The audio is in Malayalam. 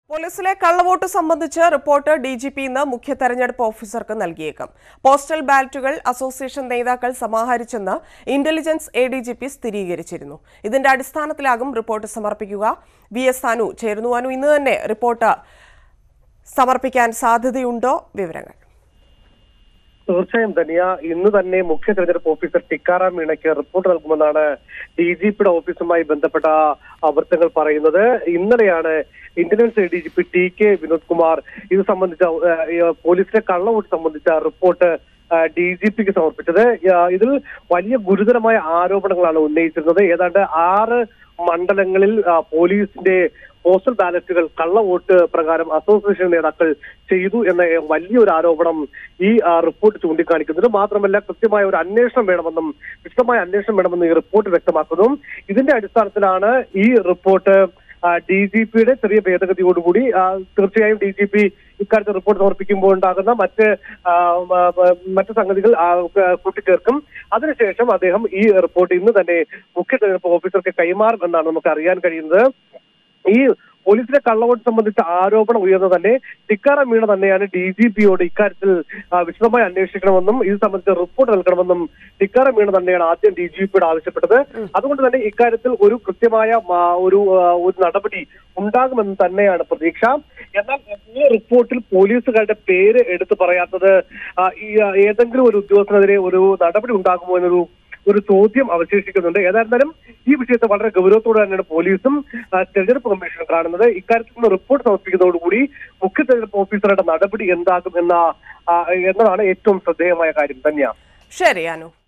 പോലീസിലെ കള്ളവോട്ട് സംബന്ധിച്ച് റിപ്പോർട്ട് ഡി ജി പി ഇന്ന് മുഖ്യ തെരഞ്ഞെടുപ്പ് ഓഫീസർക്ക് നൽകിയേക്കും പോസ്റ്റൽ ബാലറ്റുകൾ അസോസിയേഷൻ നേതാക്കൾ സമാഹരിച്ചെന്ന് intelligence A D G P സ്ഥിരീകരിച്ചിരുന്നു ഇതിന്റെ അടിസ്ഥാനത്തിലാകും റിപ്പോർട്ട് സമർപ്പിക്കുക വി എസ് അനു ചേരുന്നു അനു ഇന്ന് തന്നെ റിപ്പോർട്ട് സമർപ്പിക്കാൻ സാധ്യതയുണ്ടോ വിവരങ്ങൾ തീർച്ചയായും ധനിയ ഇന്ന് തന്നെ മുഖ്യ തെരഞ്ഞെടുപ്പ് ഓഫീസർ ടിക്കാറാം മീണയ്ക്ക് റിപ്പോർട്ട് നൽകുമെന്നാണ് ഡി ജി പിയുടെ ഓഫീസുമായി ബന്ധപ്പെട്ട വൃത്തങ്ങൾ പറയുന്നത് ഇന്നലെയാണ് intelligence A D G P T K Vinod Kumar ഇത് സംബന്ധിച്ച ഏഹ്, ഏഹ്, പോലീസിലെ കള്ളവോട്ട് സംബന്ധിച്ച റിപ്പോർട്ട് ഡി ജി പിക്ക് സമർപ്പിച്ചത് ഏഹ്, ഇതിൽ വലിയ ഗുരുതരമായ ആരോപണങ്ങളാണ് ഉന്നയിച്ചിരുന്നത് ഏതാണ്ട് ആറ് മണ്ഡലങ്ങളിൽ ആ, പോലീസിന്റെ പോസ്റ്റൽ ബാലറ്റുകൾ കള്ളവോട്ട് പ്രകാരം അസോസിയേഷൻ നേതാക്കൾ ചെയ്തു എന്ന വലിയൊരു ആരോപണം ഈ ആ, റിപ്പോർട്ട് ചൂണ്ടിക്കാണിക്കുന്നുണ്ട് മാത്രമല്ല കൃത്യമായ ഒരു അന്വേഷണം വേണമെന്നും വിശദമായ അന്വേഷണം വേണമെന്നും ഈ റിപ്പോർട്ട് വ്യക്തമാക്കുന്നു ഇതിന്റെ അടിസ്ഥാനത്തിലാണ് ഈ റിപ്പോർട്ട് ഡി ജി പിയുടെ ചെറിയ ഭേദഗതിയോടുകൂടി ആ, തീർച്ചയായും ഡി ജി പി ഇക്കാര്യത്തിൽ റിപ്പോർട്ട് സമർപ്പിക്കുമ്പോൾ ഉണ്ടാകുന്ന മറ്റ് ആ, മ- മ- മറ്റ് സംഗതികൾ ആ, ക- കൂട്ടിച്ചേർക്കും അതിനുശേഷം അദ്ദേഹം ഈ റിപ്പോർട്ട് ഇന്ന് തന്നെ മുഖ്യ തെരഞ്ഞെടുപ്പ് ഓഫീസർക്ക് കൈമാറും എന്നാണ് നമുക്ക് അറിയാൻ കഴിയുന്നത് ഈ പോലീസിലെ കള്ളവോട്ട് സംബന്ധിച്ച ആരോപണം ഉയർന്ന തന്നെ ടിക്കാറാം മീണ തന്നെയാണ് ഡി ജി പിയോട് ഇക്കാര്യത്തിൽ ആ, വിശദമായി അന്വേഷിക്കണമെന്നും ഇത് സംബന്ധിച്ച റിപ്പോർട്ട് നൽകണമെന്നും ടിക്കാറാം മീണ തന്നെയാണ് ആദ്യം ഡി ജി പിയോട് ആവശ്യപ്പെട്ടത് അതുകൊണ്ട് തന്നെ ഇക്കാര്യത്തിൽ ഒരു കൃത്യമായ ആ, ഒരു ആ, ഒരു നടപടി ഉണ്ടാകുമെന്ന് തന്നെയാണ് പ്രതീക്ഷ എന്നാൽ ഈ റിപ്പോർട്ടിൽ പോലീസുകാരുടെ പേര് എടുത്തു പറയാത്തത് ആ, ഈ ആ, ഏതെങ്കിലും ഒരു ഉദ്യോഗസ്ഥനെതിരെ ഒരു നടപടി ഉണ്ടാകുമോ എന്നൊരു ഒരു ചോദ്യം അവശേഷിക്കുന്നുണ്ട് ഏതായിരുന്നാലും ഈ വിഷയത്തെ വളരെ ഗൗരവത്തോടെ തന്നെയാണ് പോലീസും ആ, തെരഞ്ഞെടുപ്പ് കമ്മീഷനും കാണുന്നത് ഇക്കാര്യത്തിൽ നിന്ന് റിപ്പോർട്ട് സമർപ്പിക്കുന്നതോടുകൂടി മുഖ്യ തെരഞ്ഞെടുപ്പ് ഓഫീസറുടെ നടപടി എന്താകും എന്ന ആ, എന്നതാണ് ഏറ്റവും ശ്രദ്ധേയമായ കാര്യം തന്നെയാണ് ശരി അനു